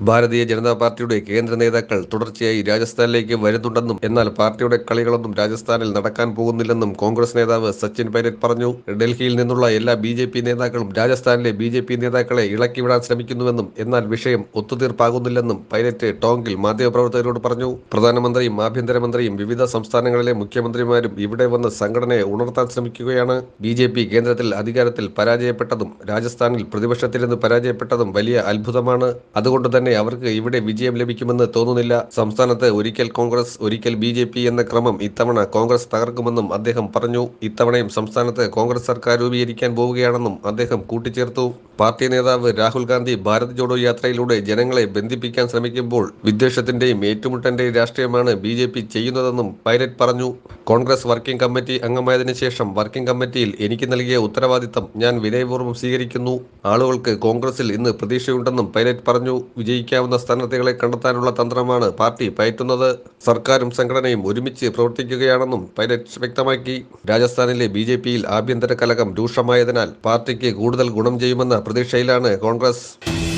ഭാരതീയ ജനതാ പാർട്ടിയുടെ കേന്ദ്ര നേതാക്കൾ തുടർച്ചയായി രാജസ്ഥാനിലേക്ക് വരുന്നുണ്ടെന്നും എന്നാൽ പാർട്ടിയുടെ കളികളൊന്നും രാജസ്ഥാനിൽ നടക്കാൻ പോകുന്നില്ലെന്നും കോൺഗ്രസ് നേതാവ് സച്ചിൻ പൈലറ്റ് പറഞ്ഞു ഡൽഹിയിൽ നിന്നുള്ള എല്ലാ ബി ജെ പി നേതാക്കളും രാജസ്ഥാനിലെ ബി ജെ പി നേതാക്കളെ ഇളക്കിവിടാൻ ശ്രമിക്കുന്നുവെന്നും എന്നാൽ വിഷയം ഒത്തുതീർപ്പാകുന്നില്ലെന്നും പൈലറ്റ് ടോങ്കിൽ മാധ്യമപ്രവർത്തകരോട് പറഞ്ഞു പ്രധാനമന്ത്രിയും ആഭ്യന്തരമന്ത്രിയും വിവിധ സംസ്ഥാനങ്ങളിലെ മുഖ്യമന്ത്രിമാരും ഇവിടെ വന്ന് സംഘടനയെ ഉണർത്താൻ ശ്രമിക്കുകയാണ് ബി ജെ പി കേന്ദ്രത്തിൽ അധികാരത്തിൽ പരാജയപ്പെട്ടതും രാജസ്ഥാനിൽ പ്രതിപക്ഷത്തിരുന്ന് പരാജയപ്പെട്ടതും വലിയ അത്ഭുതമാണ് അതുകൊണ്ട് തന്നെ അവർക്ക് ഇവിടെ വിജയം ലഭിക്കുമെന്ന് തോന്നുന്നില്ല സംസ്ഥാനത്ത് ഒരിക്കൽ കോൺഗ്രസ് ഒരിക്കൽ ബി ജെ പി എന്ന ക്രമം ഇത്തവണ കോൺഗ്രസ് തകർക്കുമെന്നും അദ്ദേഹം പറഞ്ഞു ഇത്തവണയും സംസ്ഥാനത്ത് കോൺഗ്രസ് സർക്കാർ രൂപീകരിക്കാൻ പോവുകയാണെന്നും അദ്ദേഹം കൂട്ടിച്ചേർത്തു പാർട്ടി നേതാവ് രാഹുൽ ഗാന്ധി ഭാരത് ജോഡോ യാത്രയിലൂടെ ജനങ്ങളെ ബന്ധിപ്പിക്കാൻ ശ്രമിക്കുമ്പോൾ വിദ്വേഷത്തിന്റെയും ഏറ്റുമുട്ടന്റെയും രാഷ്ട്രീയമാണ് ബി ജെ പി ചെയ്യുന്നതെന്നും പൈലറ്റ് പറഞ്ഞു കോൺഗ്രസ് വർക്കിംഗ് കമ്മിറ്റി അംഗമായതിനു ശേഷം വർക്കിംഗ് കമ്മിറ്റിയിൽ എനിക്ക് നൽകിയ ഉത്തരവാദിത്തം ഞാൻ വിനയപൂർവ്വം സ്വീകരിക്കുന്നു ആളുകൾക്ക് കോൺഗ്രസിൽ ഇന്ന് പ്രതീക്ഷയുണ്ടെന്നും പൈലറ്റ് പറഞ്ഞു വിജയിക്കാവുന്ന സ്ഥാനാർത്ഥികളെ കണ്ടെത്താനുള്ള തന്ത്രമാണ് പാർട്ടി പയറ്റുന്നത് സർക്കാരും സംഘടനയും ഒരുമിച്ച് പ്രവർത്തിക്കുകയാണെന്നും പൈലറ്റ് വ്യക്തമാക്കി രാജസ്ഥാനിലെ ബി ജെ പിയിൽ ആഭ്യന്തര കലകം രൂക്ഷമായതിനാൽ പാർട്ടിക്ക് കൂടുതൽ ഗുണം ചെയ്യുമെന്ന പ്രതീക്ഷയിലാണ് കോൺഗ്രസ്